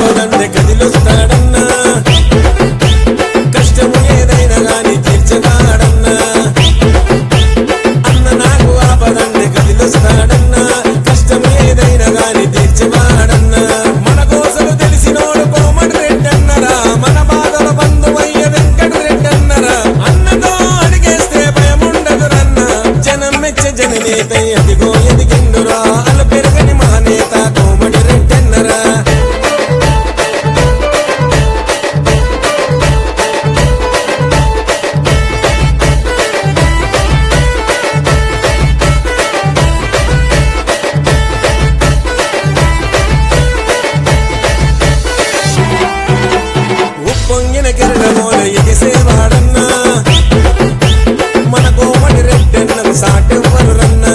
ఆపదంటే కదిలొస్తాడన్నా కష్టము ఏదైనా గాని తీర్చగాడన్నా అన్న నాకు ఆపదంటే కదిలొస్తాడన్నా కష్టం ఏదైనా గాని తీర్చవాడన్నా మన కోసలు తెలిసినోడు కోమటి రెడ్డన్నరా మన బాధల బంధువయ్య వెంకట రెడ్డన్నరా అన్నతో అడిగేస్తే భయముండదురన్న జనం మెచ్చ జననేత ఎదిగో ఎదిగిండురా అల పెరగని మహానేత కోమటి రెడ్డన్నరా ఉప్పొంగిన కిరణమోల ఎగిసేవాడన్నా మన కోమటి రెడ్డన్నకు సాటెవ్వరు రన్నా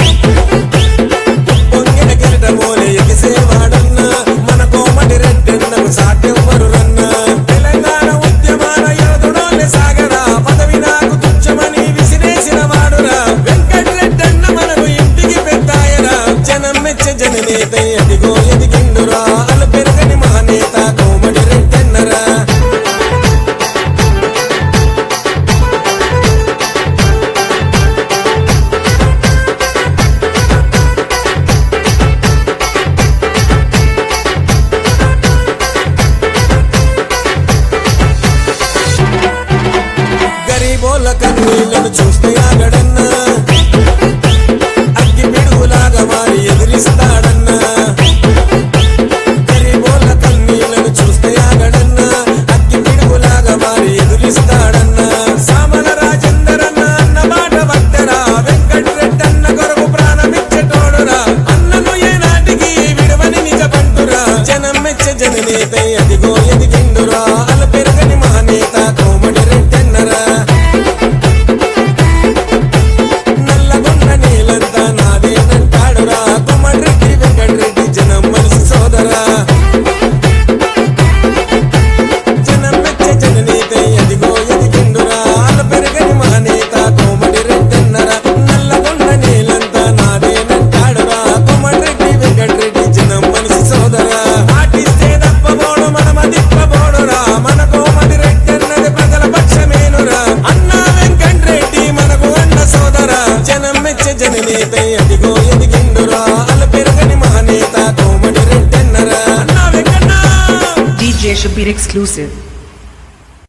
ఉప్పొంగిన కిరణమోల ఎగిసేవాడన్నా మన కోమటి రెడ్డన్నకు సాటెవ్వరు రన్నా తెలంగాణ ఉద్యమాల యోధుడోలే సాగరా పదవి నాకు తుచ్చమని విసిరేసిన వాడురా వెంకటరెడ్డన్న మనకు ఇంటికి పెద్దాయరా జనం మెచ్చ జననేత ఎదిగో ఎదిగిండురా అల పెరగని మహానేత కోమటి రెడ్డన్నరా గరీబోళ్ళ కన్నీళ్లను చూస్తే ఆగడన్నా అగ్గి పిడుగులాగా వారి ఎదిరిస్తాడన్నా గరీబోళ్ళ కన్నీళ్లను చూస్తే ఆగడన్నా అగ్గి పిడుగులాగా వారి ఎదిరిస్తాడన్నా సామల రాజేందరన్న అన్న మాట పట్టరా వెంకటరెడ్డన్న కొరకు ప్రాణమిచ్చటోడురా అన్నను ఏనాటికి విడవని నిజ పంటురా జనం మెచ్చ జననేత అదిగో ఎదిగిండురా అల పెరగని మహానేత కోమటి రెడ్డన్నరా నల్లగొండ నీలంతా నాదేనంటాడురా కొమ్మరెడ్డి వెంకటరెడ్డి జనం మనసు సోదరా జనం మెచ్చ జననేత ఎదిగో ఎదిగిండురా అల పెరగని మహానేత కోమటి రెడ్డన్నరా నల్లగొండ నీలంతా నాదేనంటాడురా కొమ్మరెడ్డి వెంకటరెడ్డి జనం మనసు సోదరా పాటిస్తే తప్పబోడు మనమ దిప్పబోడురా మన కోమటి రెడ్డన్నది ప్రజల పక్షమేనురా అన్నా వెంకటరెడ్డి మనకు అన్న సోదరా జనం మెచ్చ జననేత ఎదిగో ఎదిగిండురా అల పెరగని మహానేత కోమటి రెడ్డన్నరా అన్నా వెంకన్న DJ Shabir exclusive.